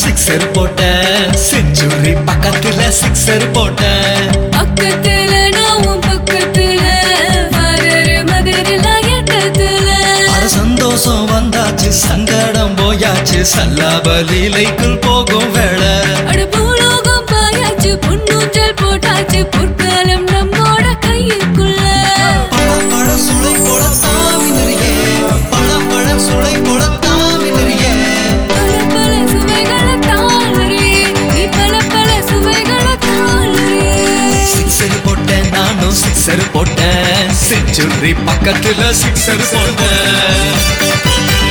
Sixer போட்டேன் century பக்கத்துல sixer போட்டேன் பக்கத்துல நான் உன் பக்கத்துல மதுரை மதுரைல எட்டத்துல அட சந்தோஷம் வந்தாச்சு சங்கடம் போயாச்சு சல்லாபலீலைக்குள் போகும் வேளை அட பூலோகம் பாயாச்சு பொன்னூற்றல் போட்டாச்சு பொற்காலம் நம்மோட கையுக்குள்ள பழப்பழ சுளை போல தாவினரியே பழப்பழ சுளை போல தாவினரியே பல பல சுவைகளை தாளறியே நீ பல பல சுவைகளை தாளறியே சிக்ஸர் போட்டேன் நானும் சிக்ஸர் போட்டேன் செஞ்சுரி பக்கத்துல சிக்ஸர் போட்டேன்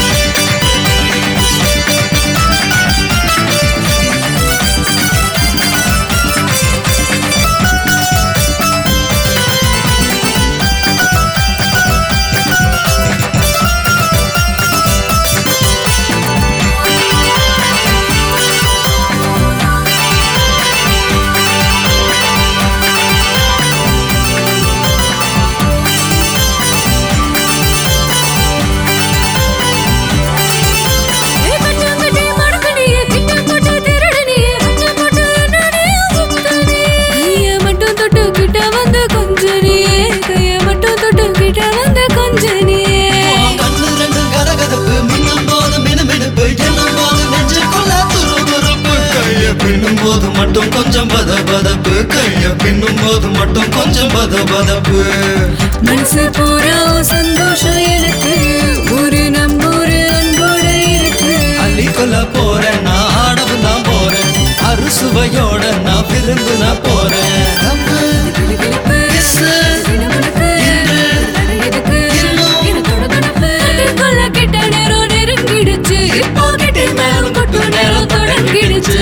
ஏ கட்டம் கட்டி மடக்கடியே கிட்டம் போட்டு திருடனியே கட்டம் போட்டு என்னடியே சுத்தனியே கைய மட்டும் தொட்டு கிட்ட வந்து கொஞ்சனியே கைய மட்டும் தொட்டு கிட்ட வந்து கொஞ்சனியே உன் கண்ணு ரெண்டும் கரகதப்பு மின்னும் போது மினுமினுப்பு எண்ணும் போது நெஞ்சுக்குள்ள துருதுருப்பு கைய பின்னும் போது மட்டும் கொஞ்சம் பத பதப்பு கைய பின்னும் போது மட்டும் கொஞ்சம் பத பதப்பு மனசு பூரா சந்தோஷம் எனக்கு ஒரு நம்பூரு அன்போட இருக்கு அள்ளி கொல்ல போறேன் நான் ஆடவும் தான் போறேன் அறுசுவையோட நான் விருந்து நான் போறேன் கிளுகிளுப்பு, கிணுகிணுப்பு, அது எதுக்கு? எனக்கோட கணப்பு. அதுக்குள்ள கிட்ட நேரம் நெருங்கிடுச்சு. இப்போ கிட்ட மேலும் கொட்டும் நேரம் தொடங்கிடுச்சு.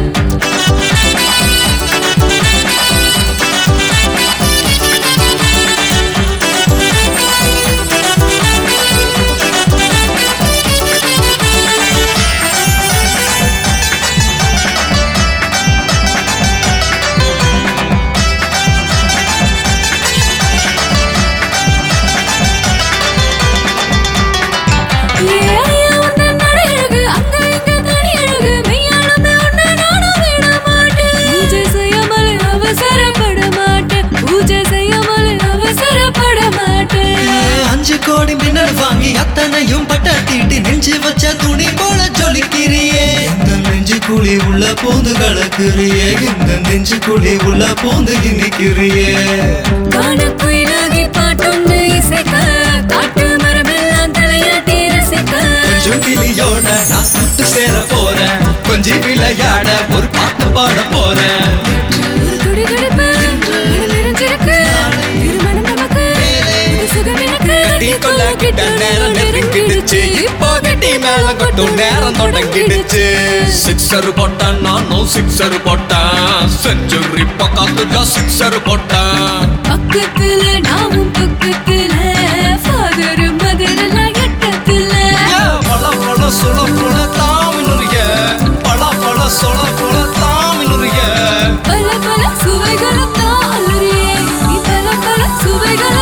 ஏன் உன்னை நடையழகு, அங்க இங்க தனியழகு, மெய்யாலுமே உன்னை நானும் விட மாட்டேன். பூஜை செய்யாமல் அவசரப்பட மாட்டேன். பூஜை செய்யாமல் அவசரப்பட மாட்டேன் அஞ்சு கோடி மின்னல் வாங்கி அத்தனையும் பட்ட தீட்டி நெஞ்சு வச்ச துணி போல ஜொலிக்கிறியே இந்த நெஞ்சு குழி உள்ள பூந்து கலக்குறியே இந்த நெஞ்சு குழி உள்ள பூந்து இனிக்கிறியே காணக்குயிலாகி பாட்டொன்று இசைக்க காட்டு மரமெல்லாம் தலையாட்டி ரசிக்க கொஞ்சம் கிளியோட நான் கூட்டு சேர போறேன் கொஞ்சம் விளையாட ஒரு பாட்டு பாட போறேன் ஒரு துடி துடிப்பு மனம் நிறைஞ்சிருக்கு திருமணம் நமக்கு புது சுகம் எனக்கு கட்டிக்கொள்ள கிட்ட நேரம் நெருங்கிடுச்சு இப்போ கட்டி மேல கொட்டும் நேரம் தொடங்கிடுச்சு சிக்ஸர் போட்டேன் நானும் சிக்ஸர் போட்டேன் செஞ்சுரி பக்கத்துல சிக்ஸர் போட்டேன் பக்கத்துல நாமும் பக்கத்துல ஃபாதர் மதரெல்லாம் எட்டத்துல பழ பழ சுள புல தாமினுரிய பழ பழ சுள புல தாமினுரிய பல பல சுவைகளை தாளுறியே நீ பல பல சுவைகளை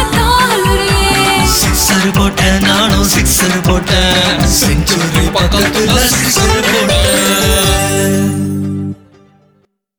தாளுறியே சிக்ஸர் போட்டேன் நானும் சிக்ஸர் போட்டேன் செஞ்சுரி பக்கத்துல சிக்ஸர்